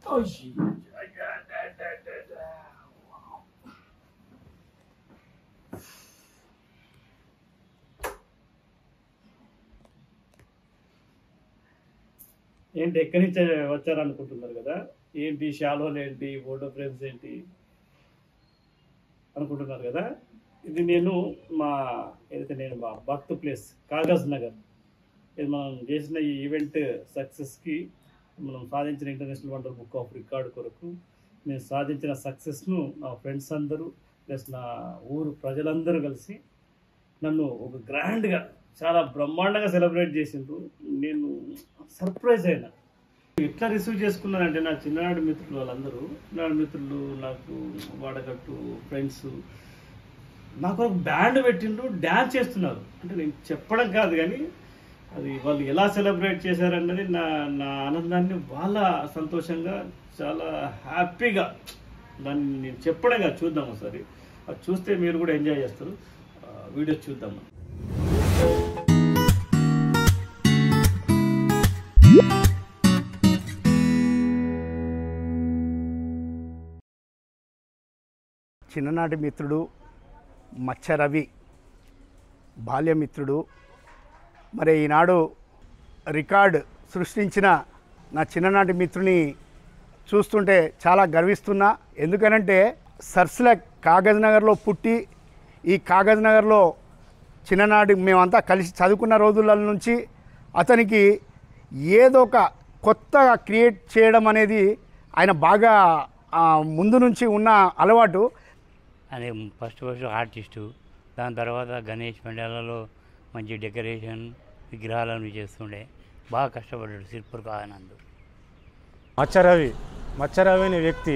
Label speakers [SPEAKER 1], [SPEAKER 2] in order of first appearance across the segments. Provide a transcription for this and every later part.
[SPEAKER 1] ఏంటి ఎక్కడి నుంచి వచ్చారనుకుంటున్నారు కదా ఏంటి షాలోలు ఏంటి ఫోటో ఫ్రేమ్స్ ఏంటి అనుకుంటున్నారు కదా ఇది నేను మా ఏదైతే నేను మా బర్త్ ప్లేస్ కాగజ్ నగర్ ఇది మనం చేసిన ఈ ఈవెంట్ సక్సెస్కి మనం సాధించిన international wonder book of record కొరకు నేను సాధించిన సక్సెస్ను నా ఫ్రెండ్స్ అందరూ ప్లస్ నా ఊరు ప్రజలందరూ కలిసి నన్ను ఒక గ్రాండ్గా చాలా బ్రహ్మాండంగా సెలబ్రేట్ చేసిండ్రు నేను సర్ప్రైజ్ అయినా ఎట్లా రిసీవ్ చేసుకున్నానంటే నా చిన్ననాటి మిత్రులు వాళ్ళందరూ చిన్ననాటి మిత్రులు నాకు వాడకట్టు ఫ్రెండ్స్ నాకు ఒక బ్యాండ్ పెట్టిండ్రు డ్యాన్స్ చేస్తున్నారు అంటే నేను చెప్పడం కాదు కానీ అది వాళ్ళు ఎలా సెలబ్రేట్ చేశారన్నది నా నా ఆనందాన్ని వాళ్ళ సంతోషంగా చాలా హ్యాపీగా దాన్ని నేను చెప్పడం కాదు చూద్దాం ఒకసారి అది చూస్తే మీరు కూడా ఎంజాయ్ చేస్తారు వీడియోస్ చూద్దాం మనం.
[SPEAKER 2] చిన్ననాటి మిత్రుడు మచ్చ రవి బాల్యమిత్రుడు మరి ఈనాడు రికార్డ్ సృష్టించిన నా చిన్ననాటి మిత్రుని చూస్తుంటే చాలా గర్విస్తున్నా ఎందుకనంటే సర్సుల కాగజ్ నగర్లో పుట్టి ఈ కాగజ్ నగర్లో చిన్ననాటి మేమంతా కలిసి చదువుకున్న రోజుల నుంచి అతనికి ఏదో ఒక కొత్తగా క్రియేట్ చేయడం అనేది ఆయన బాగా ఆ, ముందు నుంచి ఉన్న అలవాటు
[SPEAKER 3] అదే ఫస్ట్ ఫస్ట్ ఆర్టిస్టు దాని తర్వాత గణేష్ మండలాలలో మంచి డెకరేషన్ విగ్రహాలను చేస్తుండే బాగా కష్టపడ్డాడు సిర్పూర్ ఆనంద్
[SPEAKER 4] మచ్చరవి మచ్చరవి అనే వ్యక్తి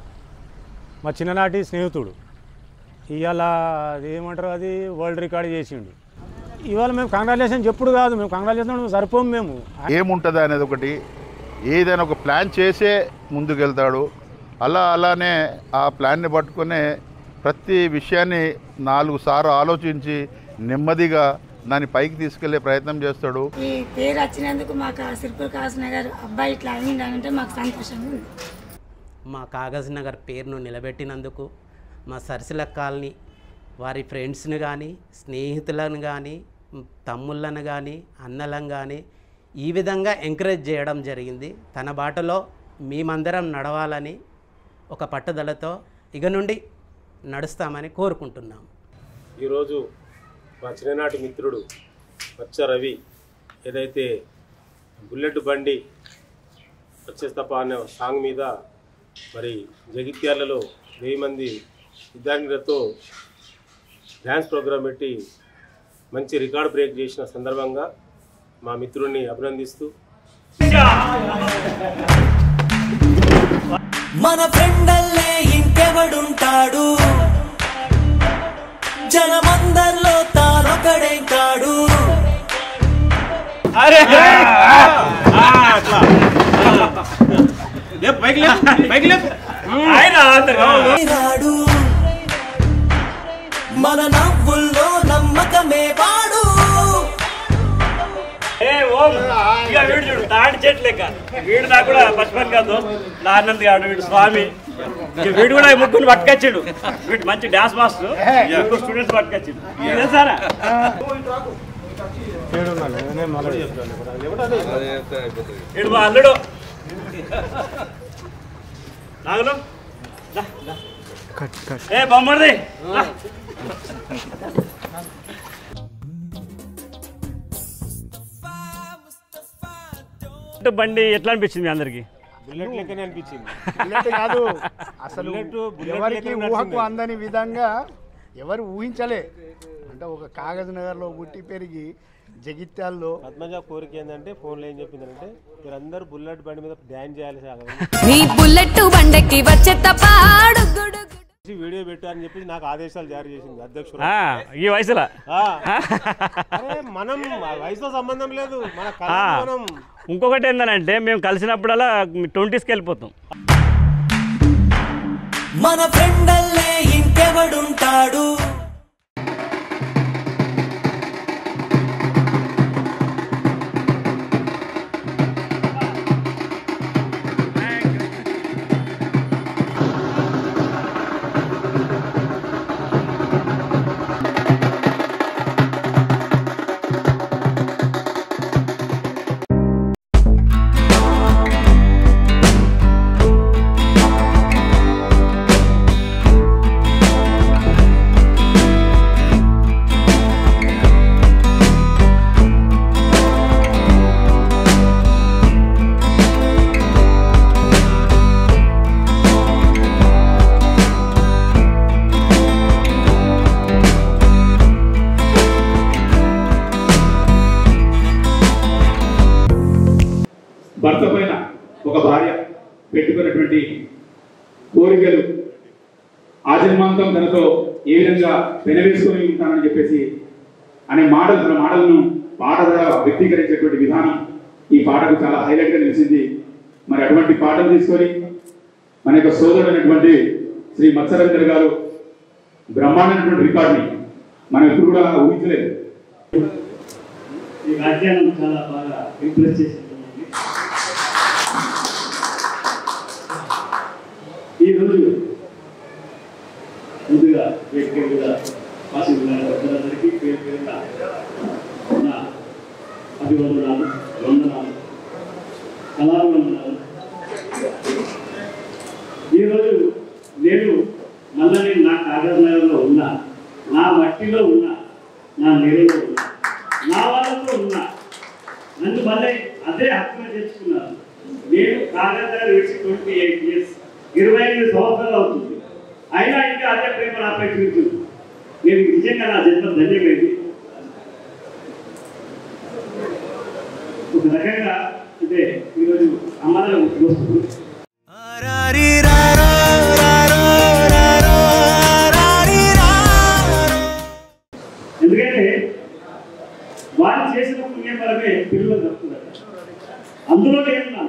[SPEAKER 4] మా చిన్ననాటి స్నేహితుడు ఇవాళ అది ఏమంటారు అది వరల్డ్ రికార్డ్ చేసిండు ఇవాళ మేము కంగ్రాచులేషన్ చెప్పుడు కాదు మేము కంగ్రాచులేషన్ సరిపోము మేము
[SPEAKER 5] ఏముంటుంది అనేది ఒకటి ఏదైనా ఒక ప్లాన్ చేసే ముందుకెళ్తాడు అలా అలానే ఆ ప్లాన్ని పట్టుకునే ప్రతి విషయాన్ని నాలుగు సార్లు ఆలోచించి నెమ్మదిగా దాన్ని పైకి తీసుకెళ్లే ప్రయత్నం చేస్తాడు
[SPEAKER 6] ఈ పేరు వచ్చినందుకు మాకు సిర్పూర్ కాసు నగర్ అబ్బాయి ఇట్లా అయింది అంటే మాకు సంతోషంగా ఉంది
[SPEAKER 7] మా కాగజ్ నగర్ పేరును నిలబెట్టినందుకు మా సరిసిల కాలనీ వారి ఫ్రెండ్స్ని కానీ స్నేహితులను కానీ తమ్ముళ్ళను కానీ అన్నలను కానీ ఈ విధంగా ఎంకరేజ్ చేయడం జరిగింది తన బాటలో మేమందరం నడవాలని ఒక పట్టుదలతో ఇక నుండి నడుస్తామని కోరుకుంటున్నాం
[SPEAKER 4] ఈరోజు మా చిన్ననాటి మిత్రుడు మచ్చ రవి ఏదైతే బుల్లెట్ బండి వచ్చేస్తప్ప అనే సాంగ్ మీద మరి జగిత్యాలలో వెయ్యి మంది విద్యార్థులతో డ్యాన్స్ ప్రోగ్రాం పెట్టి మంచి రికార్డ్ బ్రేక్ చేసిన సందర్భంగా మా మిత్రుడిని అభినందిస్తూ
[SPEAKER 8] మన ఫ్రెండల్లే ఇంకెవడుంటాడు జనమందరిలో తానొకడే కాడు రాడు మన నవ్వుల్లో నమ్మకమే వాడు
[SPEAKER 1] ఏ ఓం ఇక వీడు చూడు తాటి చెట్టు లెక్క వీడు నాకు కూడా బచ్పన్ కాదు నా ఆనంద్ గాడు వీడు స్వామి ఇక వీడు కూడా ఈ ముగ్గురు పట్టుకొచ్చాడు వీడు మంచి డాన్స్ మాస్టర్ ముగ్గురు స్టూడెంట్స్ పట్టుకొచ్చాడు ఇది తెలుసారా వీడు మా అల్లుడు నాగులు దా, దా. ఏ బొమ్మడిది దా. బండి ఎట్లా అనిపించింది మీ అందరికి
[SPEAKER 4] బుల్లెట్ లెక్కనే అనిపించింది
[SPEAKER 2] బుల్లెట్ కాదు అసలు
[SPEAKER 4] బుల్లెట్ బుల్లెట్
[SPEAKER 2] ఎవరికి
[SPEAKER 4] లెక్కనే
[SPEAKER 2] ఊహకు
[SPEAKER 4] నడిచింది.
[SPEAKER 2] అందని విధంగా ఎవరు ఊహించలే అంటే ఒక కాగజ్ నగర్లో పుట్టి పెరిగి జగిత్యాల్లో
[SPEAKER 4] పద్మజ కోరిక ఏంటంటే ఫోన్లో ఏం చెప్పిందంటే మీరందరూ బుల్లెట్ బండి మీద డ్యాన్స్ చేయాలి సార్
[SPEAKER 9] నీ బుల్లెట్ బండకి వచ్చే తపాడు
[SPEAKER 4] వీడియో పెట్టు అని చెప్పి నాకు ఆదేశాలు జారీ చేసింది అధ్యక్షుడు
[SPEAKER 1] ఆ, ఈ వయసులో
[SPEAKER 4] ఆ. అరే మనం ఆ వయసుతో సంబంధం లేదు మన కళ
[SPEAKER 1] ఆ,
[SPEAKER 4] మనం
[SPEAKER 1] ఇంకొకటి ఏంటంటే మేము కలిసినప్పుడల్లా ట్వంటీస్కి వెళ్ళిపోతాం
[SPEAKER 8] మన ఫ్రెండల్లే ఇంకెవడుంటాడు
[SPEAKER 10] భర్త పైన ఒక భార్య పెట్టుకున్నటువంటి కోరికలు ఆజన్మాంతం తనతో ఏ విధంగా పెనవేసుకొని ఉంటానని చెప్పేసి అనే మాటలు తన మాటలను పాట ద్వారా వ్యక్తీకరించేటువంటి విధానం ఈ పాటకు చాలా హైలైట్గా నిలిచింది మరి అటువంటి పాటలు తీసుకొని మన యొక్క సోదరుడైనటువంటి శ్రీ మత్సరేంద్ర గారు బ్రహ్మాండమైనటువంటి రికార్డుని మనం ఎప్పుడు కూడా ఊహించలేదు
[SPEAKER 1] ఈ వ్యాఖ్యానం చాలా బాగా ఇంప్రెస్ చేసింది ఈరోజు ముందుగా వ్యక్తిగత ఆశీర్వాద పెద్దలందరికీ పేరు పేరున నా అభివందనాలు వందనాలు కళాభివందనాలు ఈరోజు నేను మళ్ళీ నా కాగజ్నగర్లో ఉన్నా నా మట్టిలో ఉన్నా నా నీళ్ళలో ఉన్నా నా వాళ్ళతో ఉన్నా నన్ను మళ్ళీ అదే హక్కుగా తెచ్చుకున్నాను నేను కాగజ్నగర్ విడిచి ట్వంటీ ఎయిట్ ఇయర్స్ ఇరవై ఐదు సంవత్సరాలు అవుతుంది అయినా ఇంకా అదే ప్రేమ నాపై చూపుతుంది నేను నిజంగా నా జన్మ ధన్యమైంది ఒక రకంగా అంటే ఈరోజు అమ్మాయిల వస్తువు ఎందుకంటే వారు చేసిన పుణ్యఫలమే పిల్లలు దక్కుతారు అందులో నేను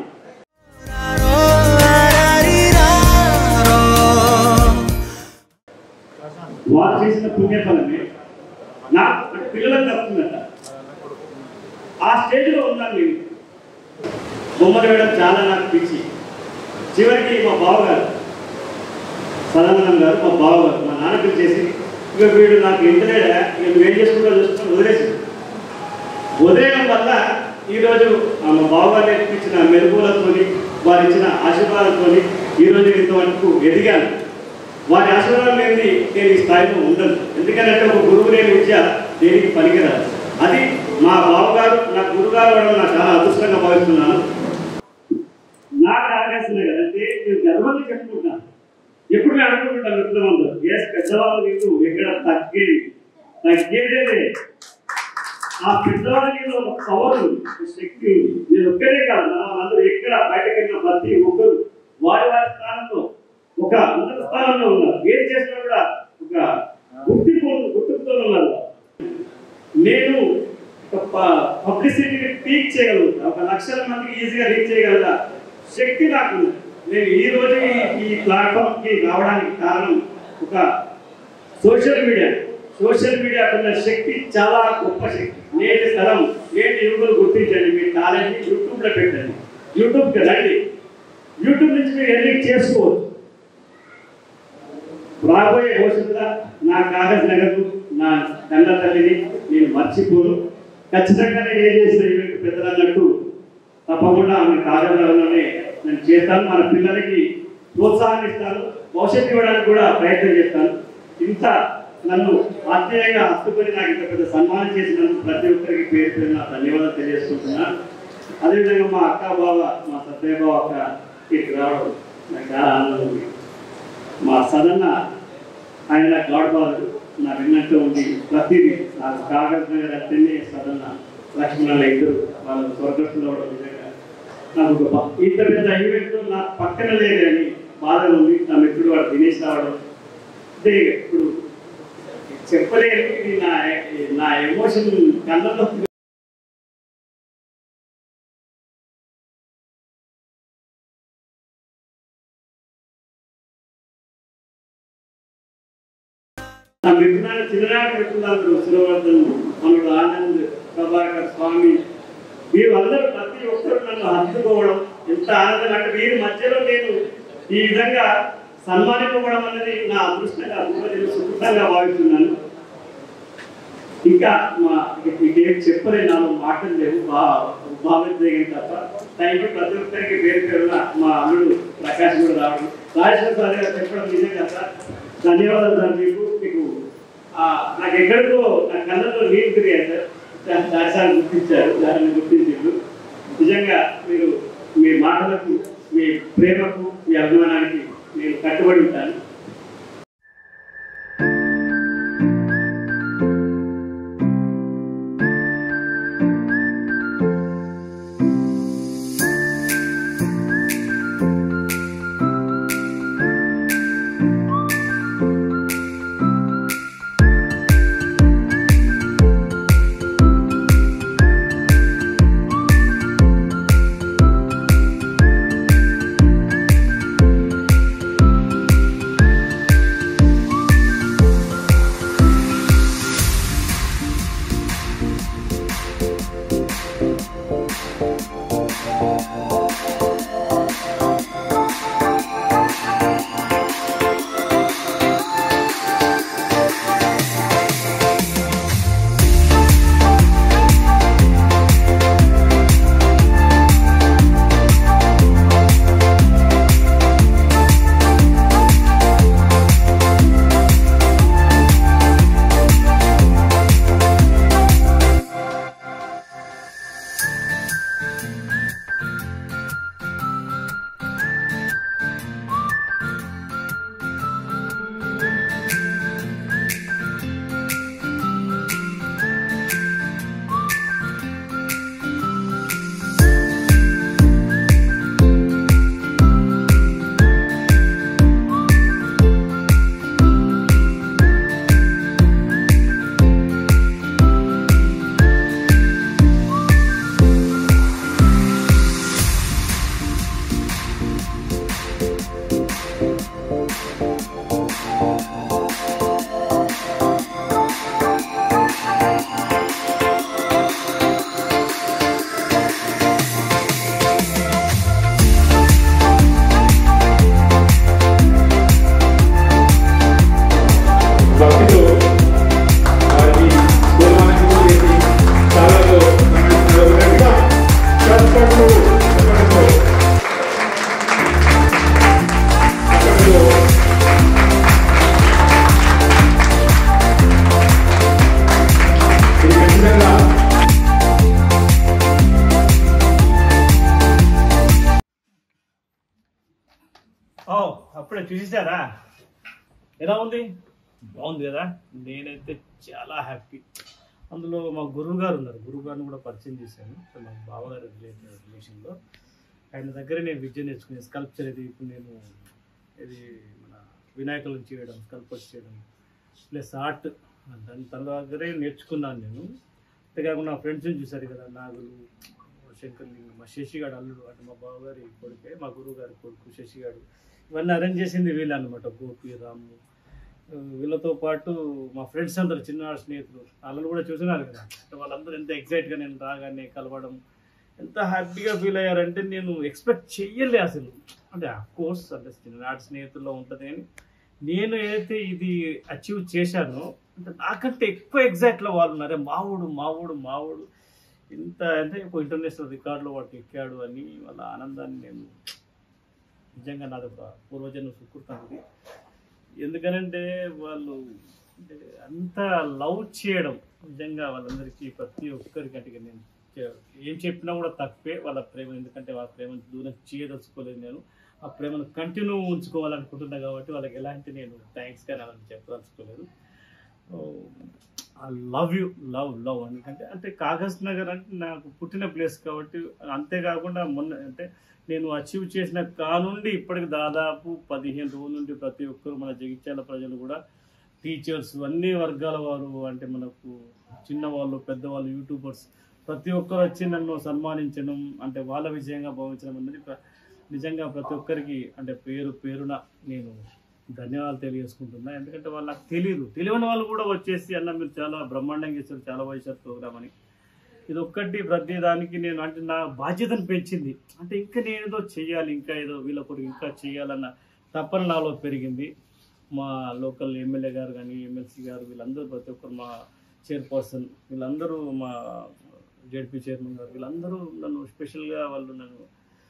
[SPEAKER 1] వారు చేసిన పుణ్యఫలమే నాకు అంటే పిల్లలకు దక్కుతుందట ఆ స్టేజ్లో ఉన్నాను నేను బొమ్మలు వేయడం చాలా నాకు పిచ్చి చివరికి మా బావగారు సదానందం గారు మా బావగారు మా నాన్నకి చేసి ఇక వీడు నాకు ఇంటలేడా ఇక నువ్వేం చేసుకుంటా చూసుకుని వదిలేసి వదిలేయడం వల్ల ఈరోజు ఆ మా బావగారు నేర్పించిన మెరుగులతోని వారు ఇచ్చిన ఆశీర్వాదంతో ఈరోజు ఇంతవరకు ఎదిగాను వారి ఆశీర్వాదం లేని నేను ఈ స్థాయిలో ఉండను ఎందుకంటే ఒక గురువు లేని విద్య దేనికి పనికిరాదు అది మా బావగారు నా గురుగారు అవడం నాకు చాలా అదృష్టంగా భావిస్తున్నాను నాకు ఆకాశం అంటే నేను గర్వంగా చెప్పుకుంటాను ఎప్పుడు నేను అనుకుంటుంటాను మిత్రులందరూ ఎస్ పెద్దవాళ్ళు నీకు ఎక్కడ తగ్గేది తగ్గేదే లేదు. ఆ పెద్దవాళ్ళకి ఒక పవర్ ఉంది ఒక శక్తి ఉంది నేను ఒక్కడే కాదు మన వాళ్ళందరూ ఎక్కడ బయటకు వెళ్ళిన ప్రతి ఒక్కరు వారి వారి స్థానంలో ఒక ఉన్నత స్థానంలో ఉన్నారు ఏం చేసినా కూడా ఒక గుర్తింపు గుర్తింపుతో ఉన్నారు నేను ఒక పబ్లిసిటీని పీక్ చేయగలుగుతా ఒక లక్షల మందికి ఈజీగా రీచ్ చేయగలగా శక్తి నాకు ఉంది. నేను ఈ రోజు ఈ- ఈ ప్లాట్ఫామ్ కి రావడానికి కారణం ఒక సోషల్ మీడియా సోషల్ మీడియా ఉన్న శక్తి చాలా గొప్ప శక్తి నేటి తరం నేటి యువకులు గుర్తించండి మీ టాలెంట్ యూట్యూబ్ లో పెట్టండి యూట్యూబ్ కి రండి యూట్యూబ్ నుంచి మీరు ఎర్నింగ్ చేసుకోవచ్చు రాబోయే భవిష్యత్తులో నా కాగజ్ నగర్ నా కన్న తల్లిని నేను మర్చిపోను ఖచ్చితంగా నేను ఏం చేసిన ఈవెంట్ పెద్దలు అన్నట్టు తప్పకుండా ఆమె కాగజ్ నగర్లోనే నేను చేస్తాను మన పిల్లలకి ప్రోత్సాహం ఇస్తాను భవిష్యత్తు ఇవ్వడానికి కూడా ప్రయత్నం చేస్తాను ఇంత నన్ను ఆత్మీయంగా హత్తుకొని నాకు ఇంత పెద్ద సన్మానం చేసినందుకు ప్రతి ఒక్కరికి పేరు పేరు నా ధన్యవాదాలు తెలియజేసుకుంటున్నాను అదేవిధంగా మా అక్క బావ మా సత్య బావ అక్క ఇక్కడికి రావడం నాకు చాలా ఆనందం ఉంది మా సదన్న ఆయన నా గాడ్ ఫాదర్ నా విన్నట్టు ఉంది ప్రతిదీ నాకు కాగజ్ నగర్ అత్తనే సదన్న లక్ష్మణ ఇద్దరు వాళ్ళ స్వర్గస్థులు అవడం నిజంగా నాకు ఒక బ- ఇంత పెద్ద ఈవెంట్ నా పక్కన లేదు అని బాధ ఉంది నా మిత్రుడు వాడు దినేష్ రావడం అంటే ఇప్పుడు చెప్పలేను ఇది నా నా ఎమోషన్ కళ్ళలో నా మిత్రుడు చిన్ననాటి మిత్రులందరూ సురవర్ధన్ మనడు ఆనంద్ ప్రభాకర్ స్వామి వీరందరూ ప్రతి ఒక్కరు నన్ను హత్తుకోవడం ఎంత ఆనందం అంటే వీరి మధ్యలో నేను ఈ విధంగా సన్మానింపబడడం అనేది నా అదృష్టంగా నేను సుఖంగా భావిస్తున్నాను ఇంకా మా ఇంకేం చెప్పలేదు నాలో మాటలు లేవు బాగా భావించగలిగిన తప్ప థ్యాంక్ యూ ప్రతి ఒక్కరికి పేరు పేరున మా అల్లుడు ప్రకాష్ కూడా రావడం రాజేశ్వర సార్ గారు చెప్పడం నిజంగా సార్ ధన్యవాదాలు సార్ మీకు మీకు ఆ, నాకు ఎక్కడికో నా కళ్ళలో నీళ్ళు తిరిగాయి సార్ దా- దాని సార్ గుర్తించారు దానిని గుర్తించారు నిజంగా మీరు మీ మాటలకు మీ ప్రేమకు మీ అభిమానానికి నేను కట్టుబడి ఉంటాను అప్పుడే చూసేసారా ఎలా ఉంది బాగుంది కదా నేనైతే చాలా హ్యాపీ అందులో మా గురువు గారు ఉన్నారు గురువు గారిని కూడా పరిచయం చేశాను సో మా బావగారి రిలేటెడ్ రిలేషన్లో ఆయన దగ్గర నేను విద్య నేర్చుకునే స్కల్ప్చర్ ఇది ఇప్పుడు నేను ఇది మన వినాయకులను చేయడం స్కల్పర్స్ చేయడం ప్లస్ ఆర్ట్ దాని తన దగ్గరే నేర్చుకున్నాను నేను అంతేకాకుండా నా ఫ్రెండ్స్ని చూశారు కదా నాగులు శంకర్లింగం మా శశిగాడు అల్లుడు అంటే మా బావగారి కొడుకే మా గురువు గారి కొడుకు శశిగాడు ఇవన్నీ అరేంజ్ చేసింది వీళ్ళు అనమాట గోపి రాము ఆ, వీళ్ళతో పాటు మా ఫ్రెండ్స్ అందరు చిన్న స్నేహితులు వాళ్ళని కూడా చూసినారు కదా అంటే వాళ్ళందరూ ఎంత ఎగ్జైట్గా నేను రాగానే కలవడం ఎంత హ్యాపీగా ఫీల్ అయ్యారంటే నేను ఎక్స్పెక్ట్ చెయ్యలే అసలు అంటే కోర్స్ అంటే చిన్ననాటి స్నేహితుల్లో ఉంటుంది కానీ నేను ఏదైతే ఇది అచీవ్ చేశానో అంటే నాకంటే ఎక్కువ ఎగ్జాక్ట్లో వాళ్ళు ఉన్నారే మావుడు మావుడు మావుడు ఇంత అంటే ఒక ఇంటర్నేషనల్ రికార్డులో వాటికి ఎక్కాడు అని వాళ్ళ ఆనందాన్ని నేను నిజంగా నాది ఒక పూర్వజన్మ సుకృతం ఎందుకనంటే వాళ్ళు అంటే అంత లవ్ చేయడం నిజంగా వాళ్ళందరికీ ప్రతి ఒక్కరికి అంటే నేను చె- ఏం చెప్పినా కూడా తక్కువే వాళ్ళ ప్రేమ ఎందుకంటే వాళ్ళ ప్రేమను దూరం చేయదలుచుకోలేదు నేను ఆ ప్రేమను కంటిన్యూ ఉంచుకోవాలనుకుంటున్నా కాబట్టి వాళ్ళకి ఎలాంటి నేను థ్యాంక్స్ కానీ అలా చెప్పదలుచుకోలేదు I love you love love ఎందుకంటే అంటే కాగజ్ నగర్ అంటే నాకు పుట్టిన ప్లేస్ కాబట్టి అంతేకాకుండా మొన్న అంటే నేను అచీవ్ చేసిన కానుండి ఇప్పటికి దాదాపు పదిహేను రోజుల నుండి ప్రతి ఒక్కరు మన జగిత్యాల ప్రజలు కూడా టీచర్స్ అన్ని వర్గాల వారు అంటే మనకు చిన్నవాళ్ళు పెద్దవాళ్ళు యూట్యూబర్స్ ప్రతి ఒక్కరు వచ్చి నన్ను సన్మానించడం అంటే వాళ్ళ విజయంగా భావించడం అనేది ప్ర- నిజంగా ప్రతి ఒక్కరికి అంటే పేరు పేరున నేను ధన్యవాదాలు తెలియజేసుకుంటున్నా ఎందుకంటే వాళ్ళు నాకు తెలియదు తెలియని వాళ్ళు కూడా వచ్చేసి అన్న మీరు చాలా బ్రహ్మాండంగా చేశారు చాలా వయసు ప్రోగ్రామ్ అని ఇది ఒక్కటి ప్రతి దానికి నేను అంటే నా బాధ్యతను పెంచింది అంటే ఇంకా నేను ఏదో చెయ్యాలి ఇంకా ఏదో వీళ్ళ కొరకు ఇంకా చేయాలన్న తపన నాలో పెరిగింది మా లోకల్ ఎమ్మెల్యే గారు కానీ ఎమ్మెల్సీ గారు వీళ్ళందరూ ప్రతి ఒక్కరు మా చైర్పర్సన్ వీళ్ళందరూ మా జెడ్పీ చైర్మన్ గారు వీళ్ళందరూ నన్ను స్పెషల్గా వాళ్ళు నన్ను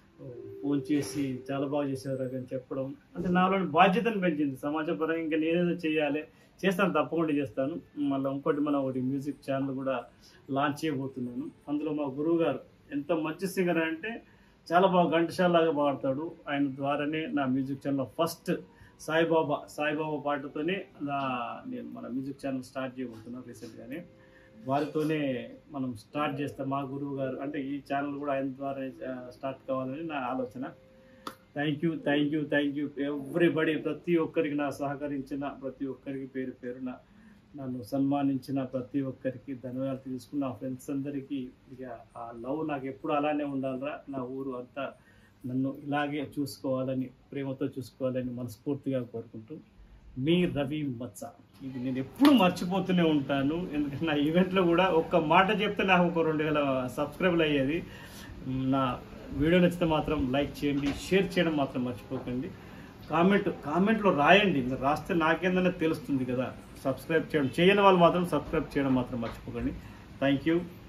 [SPEAKER 1] ఫోన్ చేసి చాలా బాగా చేశారు అని చెప్పడం అంటే నాలో బాధ్యతను పెంచింది సమాజపరంగా ఇంకా నేనేదో చేయాలి చేస్తాను తప్పకుండా చేస్తాను మళ్ళీ ఇంకోటి మన ఒకటి మ్యూజిక్ ఛానల్ కూడా లాంచ్ చేయబోతున్నాను అందులో మా గురువు గారు ఎంత మంచి సింగర్ అంటే చాలా బాగా ఘంటసాలలాగా పాడతాడు ఆయన ద్వారానే నా music channel first Saibaba Saibaba పాటతోనే నా నేను మన మ్యూజిక్ ఛానల్ స్టార్ట్ చేయబోతున్నాను రీసెంట్గానే వారితోనే మనం స్టార్ట్ చేస్తాం మా గురువు గారు అంటే ఈ ఛానల్ కూడా ఆయన ద్వారా స్టార్ట్ కావాలని నా ఆలోచన thank you thank you thank you everybody ప్రతి ఒక్కరికి నా సహకరించిన ప్రతి ఒక్కరికి పేరు పేరున నన్ను సన్మానించిన ప్రతి ఒక్కరికి ధన్యవాదాలు తీసుకున్న నా ఫ్రెండ్స్ అందరికీ ఇక ఆ లవ్ నాకు ఎప్పుడు అలానే ఉండాలరా నా ఊరు అంతా నన్ను ఇలాగే చూసుకోవాలని ప్రేమతో చూసుకోవాలని మనస్ఫూర్తిగా కోరుకుంటూ మీ రవి మత్స ఇది నేను ఎప్పుడు మర్చిపోతూనే ఉంటాను ఎందుకంటే నా ఈవెంట్లో కూడా ఒక్క మాట చెప్తే నాకు ఒక రెండు వేల సబ్స్క్రైబర్లు అయ్యేది నా వీడియో నచ్చితే మాత్రం లైక్ చేయండి షేర్ చేయడం మాత్రం మర్చిపోకండి కామెంట్ కామెంట్లో రాయండి మీరు రాస్తే నాకేందనే తెలుస్తుంది కదా సబ్స్క్రైబ్ చేయడం చేయని వాళ్ళు మాత్రం సబ్స్క్రైబ్ చేయడం మాత్రం మర్చిపోకండి థ్యాంక్ యూ